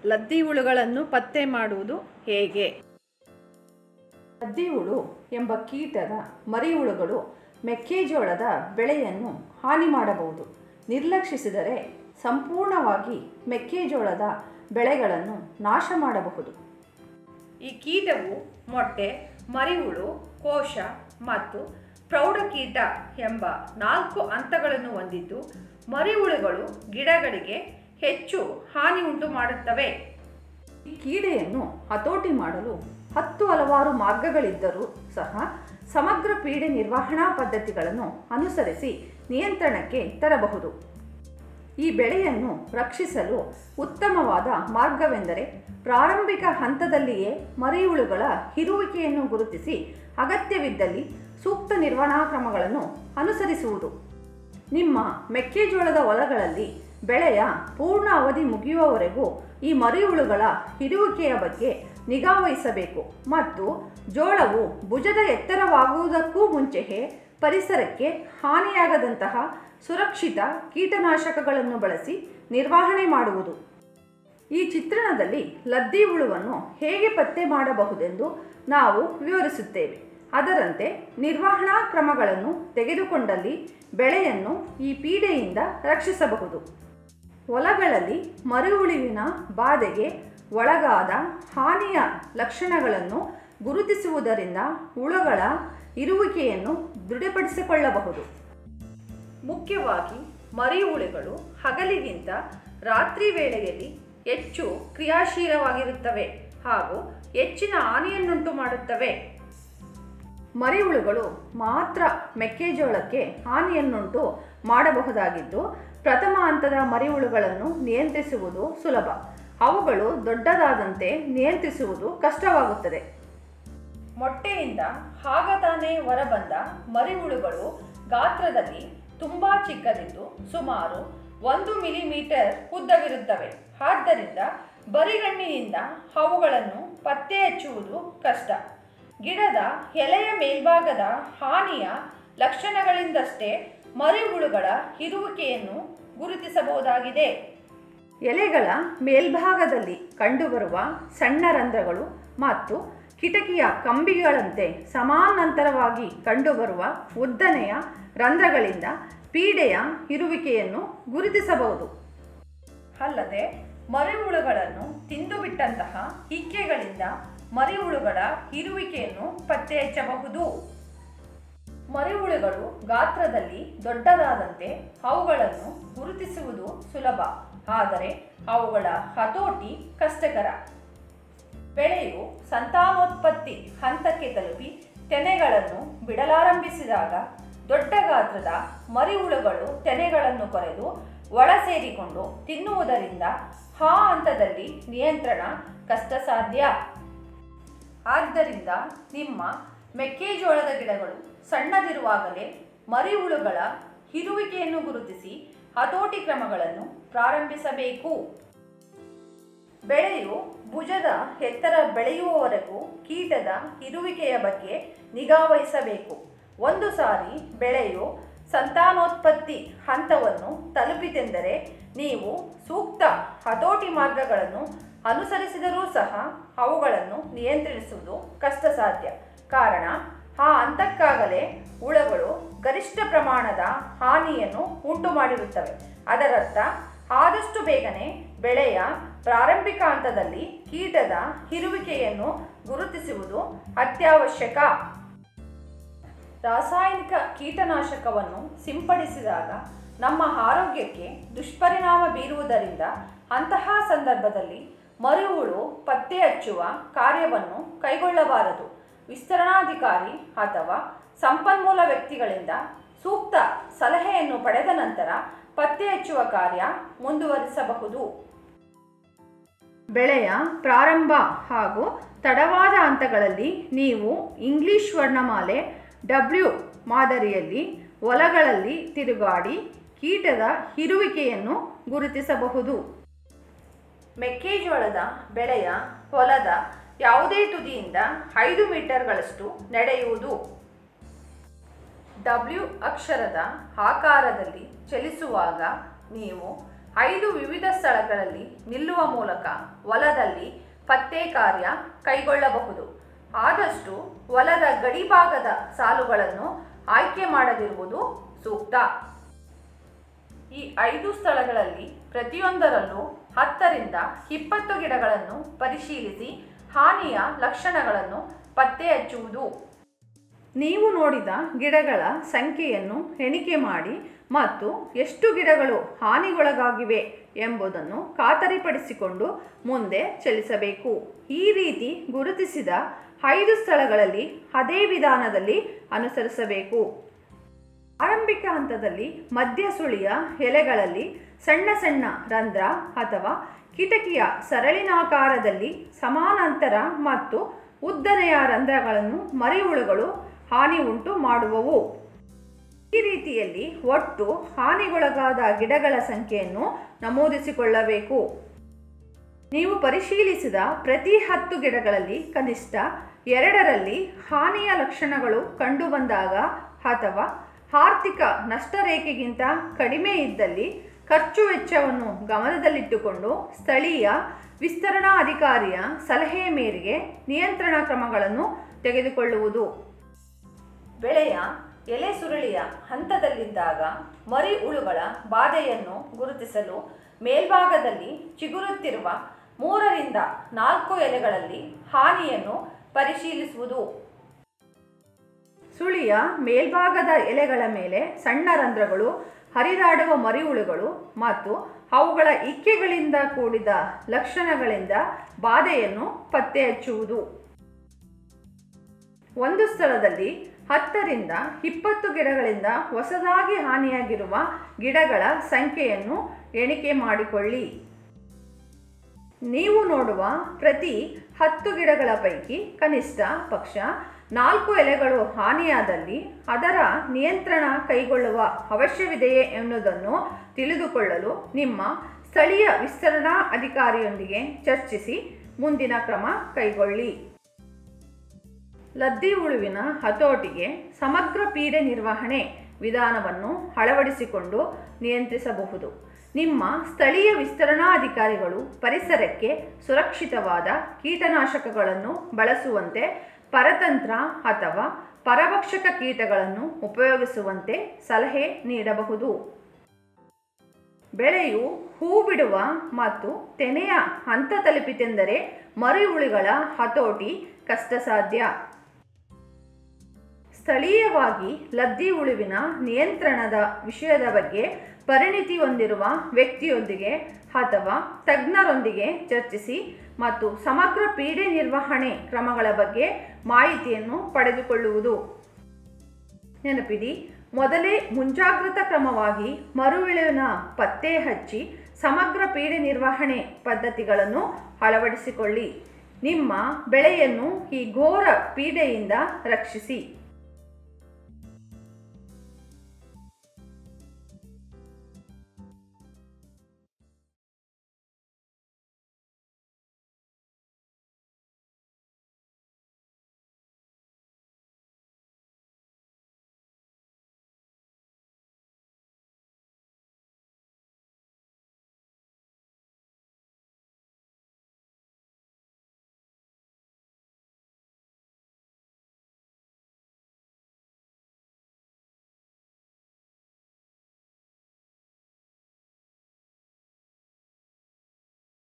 ಲದ್ದಿ ಹುಳುಗಳನ್ನು ಪತ್ತೆ ಮಾಡುವುದು ಹೇಗೆ ಲದ್ದಿ ಹುಳು ಎಂಬ ಕೀಟದ ಮರಿಹುಳುಗಳು ಮೆಕ್ಕೆಜೋಳದ ಬೆಳೆಯನ್ನು ಹಾನಿ ಮಾಡಬಹುದು ನಿರ್ಲಕ್ಷಿಸಿದರೆ ಸಂಪೂರ್ಣವಾಗಿ ಮೆಕ್ಕೆಜೋಳದ ಬೆಳೆಗಳನ್ನು ನಾಶ ಮಾಡಬಹುದು ಈ ಕೀಟವು ಮೊಟ್ಟೆ ಮರಿಹುಳು ಕೋಶ ಮತ್ತು ಪ್ರೌಢಕೀಟ ಎಂಬ ನಾಲ್ಕು ಹಂತಗಳನ್ನು ಹೊಂದಿದ್ದು ಮರಿಹುಳುಗಳು ಗಿಡಗಳಿಗೆ ಹೆಚ್ಚು ಹಾನಿ ಉಂಟು ಮಾಡುತ್ತವೆ ಈ ಕೀಡೆಯನ್ನು ಹತೋಟಿ ಮಾಡಲು ಹತ್ತು ಹಲವಾರು ಮಾರ್ಗಗಳಿದ್ದರೂ ಸಹ ಸಮಗ್ರ ಪೀಡೆ ನಿರ್ವಹಣಾ ಪದ್ಧತಿಗಳನ್ನು ಅನುಸರಿಸಿ ನಿಯಂತ್ರಣಕ್ಕೆ ತರಬಹುದು ಈ ಬೆಳೆಯನ್ನು ರಕ್ಷಿಸಲು ಉತ್ತಮವಾದ ಮಾರ್ಗವೆಂದರೆ ಪ್ರಾರಂಭಿಕ ಹಂತದಲ್ಲಿಯೇ ಮರಿಹುಳುಗಳ ಇರುವಿಕೆಯನ್ನು ಗುರುತಿಸಿ ಅಗತ್ಯವಿದ್ದಲ್ಲಿ ಸೂಕ್ತ ನಿರ್ವಹಣಾ ಕ್ರಮಗಳನ್ನು ಅನುಸರಿಸುವುದು ನಿಮ್ಮ ಮೆಕ್ಕೆಜೋಳದ ಹೊಲಗಳಲ್ಲಿ ಬೆಳೆಯ ಪೂರ್ಣ ಅವಧಿ ಮುಗಿಯುವವರೆಗೂ ಈ ಮರಿಹುಳುಗಳ ಇರುವಿಕೆಯ ಬಗ್ಗೆ ನಿಗಾವಹಿಸಬೇಕು ಮತ್ತು ಜೋಳವು ಭುಜದ ಎತ್ತರವಾಗುವುದಕ್ಕೂ ಮುಂಚೆಯೇ ಪರಿಸರಕ್ಕೆ ಹಾನಿಯಾಗದಂತಹ ಸುರಕ್ಷಿತ ಕೀಟನಾಶಕಗಳನ್ನು ಬಳಸಿ ನಿರ್ವಹಣೆ ಮಾಡುವುದು ಈ ಚಿತ್ರಣದಲ್ಲಿ ಲದ್ದಿ ಹುಳುವನ್ನು ಹೇಗೆ ಪತ್ತೆ ಮಾಡಬಹುದೆಂದು ನಾವು ವಿವರಿಸುತ್ತೇವೆ ಅದರಂತೆ ನಿರ್ವಹಣಾ ಕ್ರಮಗಳನ್ನು ತೆಗೆದುಕೊಂಡಲ್ಲಿ ಬೆಳೆಯನ್ನು ಈ ಪೀಡೆಯಿಂದ ರಕ್ಷಿಸಬಹುದು ಹೊಲಗಳಲ್ಲಿ ಮರುಹುಳುವಿನ ಬಾಧೆಗೆ ಒಳಗಾದ ಹಾನಿಯ ಲಕ್ಷಣಗಳನ್ನು ಗುರುತಿಸುವುದರಿಂದ ಹುಳುಗಳ ಇರುವಿಕೆಯನ್ನು ದೃಢಪಡಿಸಿಕೊಳ್ಳಬಹುದು ಮುಖ್ಯವಾಗಿ ಮರಿಹುಳುಗಳು ಹಗಲಿಗಿಂತ ರಾತ್ರಿ ವೇಳೆಯಲ್ಲಿ ಹೆಚ್ಚು ಕ್ರಿಯಾಶೀಲವಾಗಿರುತ್ತವೆ ಹಾಗೂ ಹೆಚ್ಚಿನ ಹಾನಿಯನ್ನುಂಟು ಮಾಡುತ್ತವೆ ಮರಿಹುಳುಗಳು ಮಾತ್ರ ಮೆಕ್ಕೆಜೋಳಕ್ಕೆ ಹಾನಿಯನ್ನುಂಟು ಮಾಡಬಹುದಾಗಿದ್ದು ಪ್ರಥಮ ಹಂತದ ಮರಿಹುಳುಗಳನ್ನು ನಿಯಂತ್ರಿಸುವುದು ಸುಲಭ ಅವುಗಳು ದೊಡ್ಡದಾದಂತೆ ನಿಯಂತ್ರಿಸುವುದು ಕಷ್ಟವಾಗುತ್ತದೆ ಮೊಟ್ಟೆಯಿಂದ ಆಗ ತಾನೇ ಹೊರಬಂದ ಮರಿಹುಳುಗಳು ಗಾತ್ರದಲ್ಲಿ ತುಂಬ ಚಿಕ್ಕದಿದ್ದು ಸುಮಾರು ಒಂದು ಮಿಲಿಮೀಟರ್ ಉದ್ದವಿರುತ್ತವೆ ಆದ್ದರಿಂದ ಬರಿಗಣ್ಣಿನಿಂದ ಅವುಗಳನ್ನು ಪತ್ತೆ ಹಚ್ಚುವುದು ಕಷ್ಟ ಗಿಡದ ಎಲೆಯ ಮೇಲ್ಭಾಗದ ಹಾನಿಯ ಲಕ್ಷಣಗಳಿಂದಷ್ಟೇ ಮರಿಹುಳುಗಳ ಇರುವಿಕೆಯನ್ನು ಗುರುತಿಸಬಹುದಾಗಿದೆ ಎಲೆಗಳ ಮೇಲ್ಭಾಗದಲ್ಲಿ ಕಂಡುಬರುವ ಸಣ್ಣ ರಂಧ್ರಗಳು ಮತ್ತು ಕಿಟಕಿಯ ಕಂಬಿಗಳಂತೆ ಸಮಾನಾಂತರವಾಗಿ ಕಂಡುಬರುವ ಉದ್ದನೆಯ ರಂಧ್ರಗಳಿಂದ ಪೀಡೆಯ ಇರುವಿಕೆಯನ್ನು ಗುರುತಿಸಬಹುದು ಅಲ್ಲದೆ ಮರಿಹುಳುಗಳನ್ನು ತಿಂದುಬಿಟ್ಟಂತಹ ಇಕ್ಕೆಗಳಿಂದ ಮರಿಹುಳುಗಳ ಇರುವಿಕೆಯನ್ನು ಪತ್ತೆ ಹಚ್ಚಬಹುದು ಮರಿಹುಳುಗಳು ಗಾತ್ರದಲ್ಲಿ ದೊಡ್ಡದಾದಂತೆ ಅವುಗಳನ್ನು ಗುರುತಿಸುವುದು ಸುಲಭ ಆದರೆ ಅವುಗಳ ಹತೋಟಿ ಕಷ್ಟಕರ ಬೆಳೆಯು ಸಂತಾನೋತ್ಪತ್ತಿ ಹಂತಕ್ಕೆ ತಲುಪಿ ತೆನೆಗಳನ್ನು ಬಿಡಲಾರಂಭಿಸಿದಾಗ ದೊಡ್ಡ ಗಾತ್ರದ ಮರಿಹುಳುಗಳು ತೆನೆಗಳನ್ನು ಕೊರೆದು ಒಳ ಸೇರಿಕೊಂಡು ತಿನ್ನುವುದರಿಂದ ಆ ಹಂತದಲ್ಲಿ ನಿಯಂತ್ರಣ ಕಷ್ಟ ಸಾಧ್ಯ ಆದ್ದರಿಂದ ನಿಮ್ಮ ಮೆಕ್ಕೆಜೋಳದ ಗಿಡಗಳು ಸಣ್ಣದಿರುವಾಗಲೇ ಮರಿಹುಳುಗಳ ಇರುವಿಕೆಯನ್ನು ಗುರುತಿಸಿ ಹತೋಟಿ ಕ್ರಮಗಳನ್ನು ಪ್ರಾರಂಭಿಸಬೇಕು ಬೆಳೆಯು ಭುಜದ ಎತ್ತರ ಬೆಳೆಯುವವರೆಗೂ ಕೀಟದ ಇರುವಿಕೆಯ ಬಗ್ಗೆ ನಿಗಾವಹಿಸಬೇಕು ಒಂದು ಸಾರಿ ಬೆಳೆಯು ಸಂತಾನೋತ್ಪತ್ತಿ ಹಂತವನ್ನು ತಲುಪಿತೆಂದರೆ ನೀವು ಸೂಕ್ತ ಹತೋಟಿ ಮಾರ್ಗಗಳನ್ನು ಅನುಸರಿಸಿದರೂ ಸಹ ಅವುಗಳನ್ನು ನಿಯಂತ್ರಿಸುವುದು ಕಷ್ಟ ಸಾಧ್ಯ ಕಾರಣ ಆ ಹಂತಕ್ಕಾಗಲೇ ಹುಳಗಳು ಗರಿಷ್ಠ ಪ್ರಮಾಣದ ಹಾನಿಯನ್ನು ಉಂಟು ಮಾಡಿರುತ್ತವೆ ಅದರರ್ಥ ಆದಷ್ಟು ಬೇಗನೆ ಬೆಳೆಯ ಪ್ರಾರಂಭಿಕ ಹಂತದಲ್ಲಿ ಕೀಟದ ಇರುವಿಕೆಯನ್ನು ಗುರುತಿಸುವುದು ಅತ್ಯವಶ್ಯಕ ರಾಸಾಯನಿಕ ಕೀಟನಾಶಕವನ್ನು ಸಿಂಪಡಿಸಿದಾಗ ನಮ್ಮ ಆರೋಗ್ಯಕ್ಕೆ ದುಷ್ಪರಿಣಾಮ ಬೀರುವುದರಿಂದ ಅಂತಹ ಸಂದರ್ಭದಲ್ಲಿ ಮರುಹುಳು ಪತ್ತೆ ಹಚ್ಚುವ ಕಾರ್ಯವನ್ನು ಕೈಗೊಳ್ಳಬಾರದು ವಿಸ್ತರಣಾಧಿಕಾರಿ ಅಥವಾ ಸಂಪನ್ಮೂಲ ವ್ಯಕ್ತಿಗಳಿಂದ ಸೂಕ್ತ ಸಲಹೆಯನ್ನು ಪಡೆದ ನಂತರ ಪತ್ತೆ ಹಚ್ಚುವ ಕಾರ್ಯ ಮುಂದುವರಿಸಬಹುದು ಬೆಳೆಯ ಪ್ರಾರಂಭ ಹಾಗೂ ತಡವಾದ ಹಂತಗಳಲ್ಲಿ ನೀವು ಇಂಗ್ಲಿಷ್ ವರ್ಣಮಾಲೆ ಡಬ್ಲ್ಯೂ ಮಾದರಿಯಲ್ಲಿ ಹೊಲಗಳಲ್ಲಿ ತಿರುಗಾಡಿ ಕೀಟದ ಇರುವಿಕೆಯನ್ನು ಗುರುತಿಸಬಹುದು ಮೆಕ್ಕೆಜೋಳದ ಬೆಳೆಯ ಹೊಲದ ಯಾವುದೇ ತುದಿಯಿಂದ ಐದು ಮೀಟರ್ಗಳಷ್ಟು ನಡೆಯುವುದು ಡಬ್ಲ್ಯೂ ಅಕ್ಷರದ ಆಕಾರದಲ್ಲಿ ಚಲಿಸುವಾಗ ನೀವು ಐದು ವಿವಿಧ ಸ್ಥಳಗಳಲ್ಲಿ ನಿಲ್ಲುವ ಮೂಲಕ ಹೊಲದಲ್ಲಿ ಪತ್ತೆ ಕಾರ್ಯ ಕೈಗೊಳ್ಳಬಹುದು ಆದಷ್ಟು ಹೊಲದ ಗಡಿಭಾಗದ ಸಾಲುಗಳನ್ನು ಆಯ್ಕೆ ಮಾಡದಿರುವುದು ಸೂಕ್ತ ಈ ಐದು ಸ್ಥಳಗಳಲ್ಲಿ ಪ್ರತಿಯೊಂದರಲ್ಲೂ ಹತ್ತರಿಂದ ಇಪ್ಪತ್ತು ಗಿಡಗಳನ್ನು ಪರಿಶೀಲಿಸಿ ಹಾನಿಯ ಲಕ್ಷಣಗಳನ್ನು ಪತ್ತೆ ಹಚ್ಚುವುದು ನೀವು ನೋಡಿದ ಗಿಡಗಳ ಸಂಖ್ಯೆಯನ್ನು ಎಣಿಕೆ ಮಾಡಿ ಮತ್ತು ಎಷ್ಟು ಗಿಡಗಳು ಹಾನಿಗೊಳಗಾಗಿವೆ ಎಂಬುದನ್ನು ಖಾತರಿಪಡಿಸಿಕೊಂಡು ಮುಂದೆ ಚಲಿಸಬೇಕು ಈ ರೀತಿ ಗುರುತಿಸಿದ ಐದು ಸ್ಥಳಗಳಲ್ಲಿ ಅದೇ ವಿಧಾನದಲ್ಲಿ ಅನುಸರಿಸಬೇಕು ಆರಂಭಿಕ ಹಂತದಲ್ಲಿ ಮಧ್ಯ ಸುಳಿಯ ಎಲೆಗಳಲ್ಲಿ ಸಣ್ಣ ಸಣ್ಣ ರಂಧ್ರ ಅಥವಾ ಕಿಟಕಿಯ ಸರಳಿನಾಕಾರದಲ್ಲಿ ಸಮಾನಾಂತರ ಮತ್ತು ಉದ್ದನೆಯ ರಂಧ್ರಗಳನ್ನು ಮರಿಹುಳುಗಳು ಹಾನಿ ಉಂಟು ಮಾಡುವವು ಈ ರೀತಿಯಲ್ಲಿ ಒಟ್ಟು ಹಾನಿಗೊಳಗಾದ ಗಿಡಗಳ ಸಂಖ್ಯೆಯನ್ನು ನಮೂದಿಸಿಕೊಳ್ಳಬೇಕು ನೀವು ಪರಿಶೀಲಿಸಿದ ಪ್ರತಿ ಹತ್ತು ಗಿಡಗಳಲ್ಲಿ ಕನಿಷ್ಠ ಎರಡರಲ್ಲಿ ಹಾನಿಯ ಲಕ್ಷಣಗಳು ಕಂಡುಬಂದಾಗ ಅಥವಾ ಆರ್ಥಿಕ ನಷ್ಟರೇಖೆಗಿಂತ ಕಡಿಮೆ ಇದ್ದಲ್ಲಿ ಖರ್ಚು ವೆಚ್ಚವನ್ನು ಗಮನದಲ್ಲಿಟ್ಟುಕೊಂಡು ಸ್ಥಳೀಯ ವಿಸ್ತರಣಾ ಅಧಿಕಾರಿಯ ಸಲಹೆ ಮೇರೆಗೆ ನಿಯಂತ್ರಣ ಕ್ರಮಗಳನ್ನು ತೆಗೆದುಕೊಳ್ಳುವುದು ಬೆಳೆಯ ಎಲೆ ಸುರುಳಿಯ ಹಂತದಲ್ಲಿದ್ದಾಗ ಮರಿ ಹುಳುಗಳ ಬಾಧೆಯನ್ನು ಗುರುತಿಸಲು ಮೇಲ್ಭಾಗದಲ್ಲಿ ಚಿಗುರುತ್ತಿರುವ ಮೂರರಿಂದ ನಾಲ್ಕು ಎಲೆಗಳಲ್ಲಿ ಹಾನಿಯನ್ನು ಪರಿಶೀಲಿಸುವುದು ಸುಳಿಯ ಮೇಲ್ಭಾಗದ ಎಲೆಗಳ ಮೇಲೆ ಸಣ್ಣ ರಂಧ್ರಗಳು ಹರಿದಾಡುವ ಮರಿಹುಳುಗಳು ಮತ್ತು ಅವುಗಳ ಇಕ್ಕೆಗಳಿಂದ ಕೂಡಿದ ಲಕ್ಷಣಗಳಿಂದ ಬಾಧೆಯನ್ನು ಪತ್ತೆ ಹಚ್ಚುವುದು ಒಂದು ಸ್ಥಳದಲ್ಲಿ ಹತ್ತರಿಂದ ಇಪ್ಪತ್ತು ಗಿಡಗಳಿಂದ ಹೊಸದಾಗಿ ಹಾನಿಯಾಗಿರುವ ಗಿಡಗಳ ಸಂಖ್ಯೆಯನ್ನು ಎಣಿಕೆ ಮಾಡಿಕೊಳ್ಳಿ ನೀವು ನೋಡುವ ಪ್ರತಿ ಹತ್ತು ಗಿಡಗಳ ಪೈಕಿ ಕನಿಷ್ಠ ಪಕ್ಷ ನಾಲ್ಕು ಎಲೆಗಳು ಹಾನಿಯಾದಲ್ಲಿ ಅದರ ನಿಯಂತ್ರಣ ಕೈಗೊಳ್ಳುವ ಅವಶ್ಯವಿದೆಯೇ ಎನ್ನುವುದನ್ನು ತಿಳಿದುಕೊಳ್ಳಲು ನಿಮ್ಮ ಸ್ಥಳೀಯ ವಿಸ್ತರಣಾ ಅಧಿಕಾರಿಯೊಂದಿಗೆ ಚರ್ಚಿಸಿ ಮುಂದಿನ ಕ್ರಮ ಕೈಗೊಳ್ಳಿ ಲದ್ದಿ ಹುಳುವಿನ ಹತೋಟಿಗೆ ಸಮಗ್ರ ಪೀಡೆ ನಿರ್ವಹಣೆ ವಿಧಾನವನ್ನು ಅಳವಡಿಸಿಕೊಂಡು ನಿಯಂತ್ರಿಸಬಹುದು ನಿಮ್ಮ ಸ್ಥಳೀಯ ವಿಸ್ತರಣಾಧಿಕಾರಿಗಳು ಪರಿಸರಕ್ಕೆ ಸುರಕ್ಷಿತವಾದ ಕೀಟನಾಶಕಗಳನ್ನು ಬಳಸುವಂತೆ ಪರತಂತ್ರ ಅಥವಾ ಪರಭಕ್ಷಕ ಕೀಟಗಳನ್ನು ಉಪಯೋಗಿಸುವಂತೆ ಸಲಹೆ ನೀಡಬಹುದು ಬೆಳೆಯು ಹೂ ಬಿಡುವ ಮತ್ತು ತೆನೆಯ ಹಂತ ತಲುಪಿತೆಂದರೆ ಮರಿಹುಳುಗಳ ಹತೋಟಿ ಕಷ್ಟಸಾಧ್ಯ ಸ್ಥಳೀಯವಾಗಿ ಲದ್ದಿ ಹುಳುವಿನ ನಿಯಂತ್ರಣದ ವಿಷಯದ ಬಗ್ಗೆ ಪರಿಣಿತಿ ಹೊಂದಿರುವ ವ್ಯಕ್ತಿಯೊಂದಿಗೆ ಅಥವಾ ತಜ್ಞರೊಂದಿಗೆ ಚರ್ಚಿಸಿ ಮತ್ತು ಸಮಗ್ರ ಪೀಡೆ ನಿರ್ವಹಣೆ ಕ್ರಮಗಳ ಬಗ್ಗೆ ಮಾಹಿತಿಯನ್ನು ಪಡೆದುಕೊಳ್ಳುವುದು ನೆನಪಿಡಿ ಮೊದಲೇ ಮುಂಜಾಗ್ರತಾ ಕ್ರಮವಾಗಿ ಮರುವಿಳುವಿನ ಪತ್ತೆ ಹಚ್ಚಿ ಸಮಗ್ರ ಪೀಡೆ ನಿರ್ವಹಣೆ ಪದ್ಧತಿಗಳನ್ನು ಅಳವಡಿಸಿಕೊಳ್ಳಿ ನಿಮ್ಮ ಬೆಳೆಯನ್ನು ಈ ಘೋರ ಪೀಡೆಯಿಂದ ರಕ್ಷಿಸಿ